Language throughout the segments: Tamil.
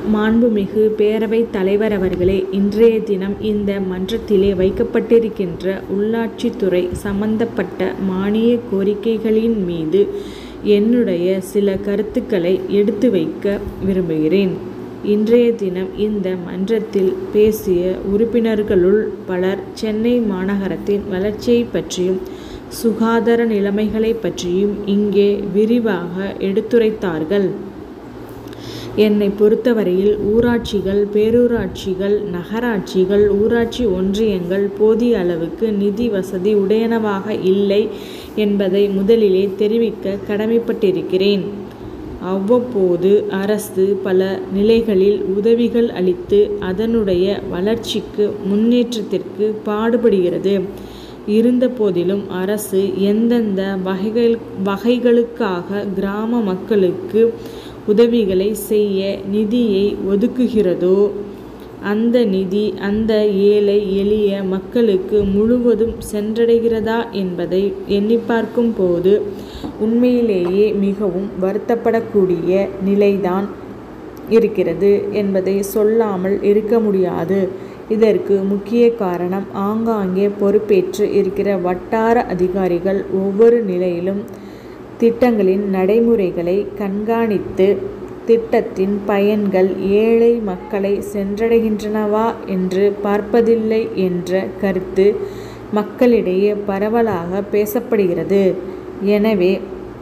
மாண்புமிகு பேரவைத் தலைவர் அவர்களே இன்றைய தினம் இந்த மன்றத்திலே வைக்கப்பட்டிருக்கின்ற உள்ளாட்சித்துறை சம்பந்தப்பட்ட மானிய கோரிக்கைகளின் மீது என்னுடைய சில கருத்துக்களை எடுத்து வைக்க விரும்புகிறேன். இன்றைய தினம் இந்த மன்றத்தில் பேசிய உறுப்பினர்களுள் பலர் சென்னை மாநகரத்தின் வளர்ச்சியைப் பற்றியும் சுகாதார நிலைமைகளைப் பற்றியும் இங்கே விரிவாக எடுத்துரைத்தார்கள். என்னைப் பொறுத்தவரையில் ஊராட்சிகள் பேரூராட்சிகள் நகராட்சிகள் ஊராட்சி ஒன்றியங்கள் போதிய அளவுக்கு நிதி வசதி உடையனவாக இல்லை என்பதை முதலிலே தெரிவிக்க கடமைப்பட்டிருக்கிறேன். அவ்வப்போது அரசு பல நிலைகளில் உதவிகள் அளித்து அதனுடைய வளர்ச்சிக்கு முன்னேற்றத்திற்கு பாடுபடுகிறது. இருந்தபோதிலும் அரசு எந்தெந்த வகைகளுக்காக கிராம மக்களுக்கு உதவிகளைச் செய்ய நிதியை ஒதுக்குகிறதோ அந்த நிதி அந்த ஏழை எளிய மக்களுக்கு முழுவதும் சென்றடைகிறதா என்பதை எண்ணிப் பார்க்கும் போது உண்மையிலேயே மிகவும் வருத்தப்படக்கூடிய நிலைதான் இருக்கிறது என்பதை சொல்லாமல் இருக்க முடியாது. இதற்கு முக்கிய காரணம் ஆங்காங்கே பொறுப்பேற்று இருக்கிற வட்டார அதிகாரிகள் ஒவ்வொரு நிலையிலும் திட்டங்களின் நடைமுறைகளை கண்காணித்து திட்டத்தின் பயன்கள் ஏழை மக்களை சென்றடைகின்றனவா என்று பார்ப்பதில்லை என்ற கருத்து மக்களிடையே பரவலாக பேசப்படுகிறது. எனவே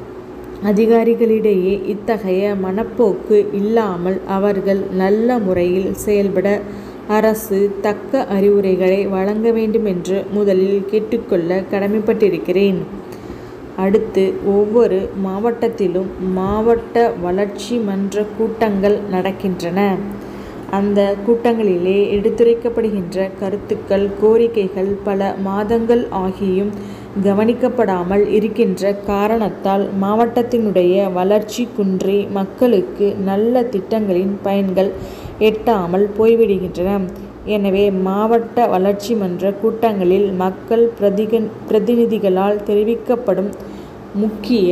அதிகாரிகளிடையே இத்தகைய மனப்போக்கு இல்லாமல் அவர்கள் நல்ல முறையில் செயல்பட அரசு தக்க அறிவுரைகளை வழங்க வேண்டுமென்று முதலில் கேட்டுக்கொள்ள கடமைப்பட்டிருக்கிறேன். அடுத்து ஒவ்வொரு மாவட்டத்திலும் மாவட்ட வளர்ச்சி மன்ற கூட்டங்கள் நடக்கின்றன. அந்த கூட்டங்களிலே எடுத்துரைக்கப்படுகின்ற கருத்துக்கள் கோரிக்கைகள் பல மாதங்கள் ஆகியும் கவனிக்கப்படாமல் இருக்கின்ற காரணத்தால் மாவட்டத்தினுடைய வளர்ச்சி குன்றி மக்களுக்கு நல்ல திட்டங்களின் பயன்கள் எட்டாமல் போய்விடுகின்றன. எனவே மாவட்ட வளர்ச்சி மன்ற கூட்டங்களில் மக்கள் பிரதிநிதிகளால் தெரிவிக்கப்படும் முக்கிய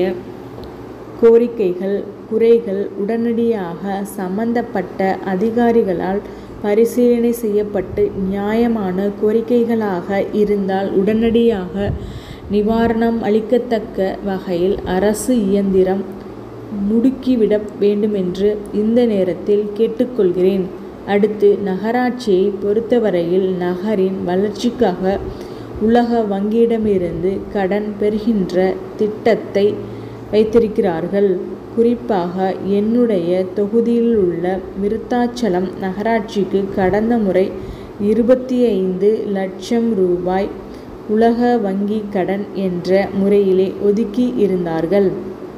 கோரிக்கைகள் குறைகள் உடனடியாக சம்பந்தப்பட்ட அதிகாரிகளால் பரிசீலனை செய்யப்பட்டு நியாயமான கோரிக்கைகளாக இருந்தால் உடனடியாக நிவாரணம் அளிக்கத்தக்க வகையில் அரசு இயந்திரம் முடுக்கிவிட வேண்டுமென்று இந்த நேரத்தில் கேட்டுக்கொள்கிறேன். அடுத்து நகராட்சியைப் பொறுத்தவரையில் நகரின் வளர்ச்சிக்காக உலக வங்கியிடமிருந்து கடன் பெறுகின்ற திட்டத்தை வைத்திருக்கிறார்கள். குறிப்பாக என்னுடைய தொகுதியிலுள்ள விருத்தாசலம் நகராட்சிக்கு கடந்த முறை இருபத்தைந்து லட்சம் ரூபாய் உலக வங்கி கடன் என்ற முறையிலே ஒதுக்கி இருந்தார்கள்.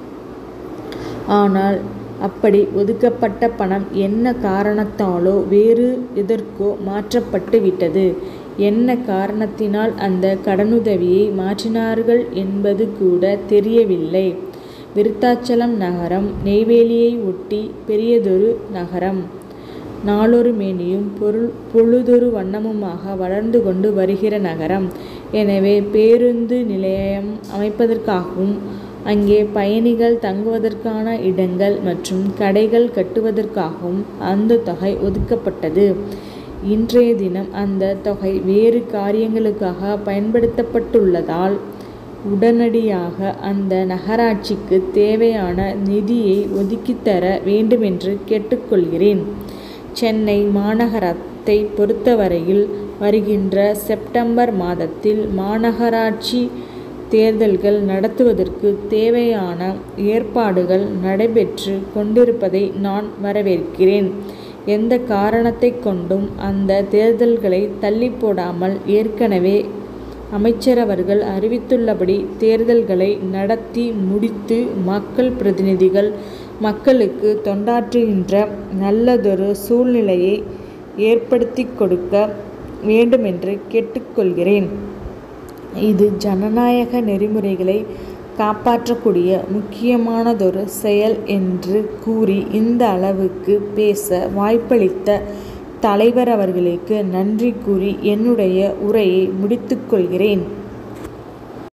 ஆனால் அப்படி ஒதுக்கப்பட்ட பணம் என்ன காரணத்தாலோ வேறு எதற்கோ மாற்றப்பட்டு விட்டது. என்ன காரணத்தினால் அந்த கடனுதவியை மாற்றினார்கள் என்பது கூட தெரியவில்லை. விருத்தாசலம் நகரம் நெய்வேலியை ஒட்டி பெரியதொரு நகரம். நாளொரு மேனியும் பொழுதொரு வண்ணமுமாக வளர்ந்து கொண்டு வருகிற நகரம். எனவே பேருந்து நிலையம் அமைப்பதற்காகவும் அங்கே பயணிகள் தங்குவதற்கான இடங்கள் மற்றும் கடைகள் கட்டுவதற்காகவும் அந்த தொகை ஒதுக்கப்பட்டது. இன்றைய தினம் அந்த தொகை வேறு காரியங்களுக்காக பயன்படுத்தப்பட்டுள்ளதால் உடனடியாக அந்த நகராட்சிக்கு தேவையான நிதியை ஒதுக்கித்தர வேண்டுமென்று கேட்டுக்கொள்கிறேன். சென்னை மாநகரத்தைப் பொறுத்தவரையில் வருகின்ற செப்டம்பர் மாதத்தில் மாநகராட்சி தேர்தல்கள் நடத்துவதற்கு தேவையான ஏற்பாடுகள் நடைபெற்று கொண்டிருப்பதை நான் வரவேற்கிறேன். எந்த காரணத்தைக் கொண்டும் அந்த தேர்தல்களை தள்ளிப் போடாமல் ஏற்கனவே அமைச்சரவர்கள் அறிவித்துள்ளபடி தேர்தல்களை நடத்தி முடித்து மக்கள் பிரதிநிதிகள் மக்களுக்கு தொண்டாற்றுகின்ற நல்லதொரு சூழ்நிலையை ஏற்படுத்திக் கொடுக்க வேண்டுமென்று கேட்டுக்கொள்கிறேன். இது ஜனநாயக நெறிமுறைகளை காப்பாற்றக்கூடிய முக்கியமானதொரு செயல் என்று கூறி இந்த அளவுக்கு பேச வாய்ப்பளித்த தலைவர் அவர்களுக்கு நன்றி கூறி என்னுடைய உரையை முடித்துக் கொள்கிறேன்.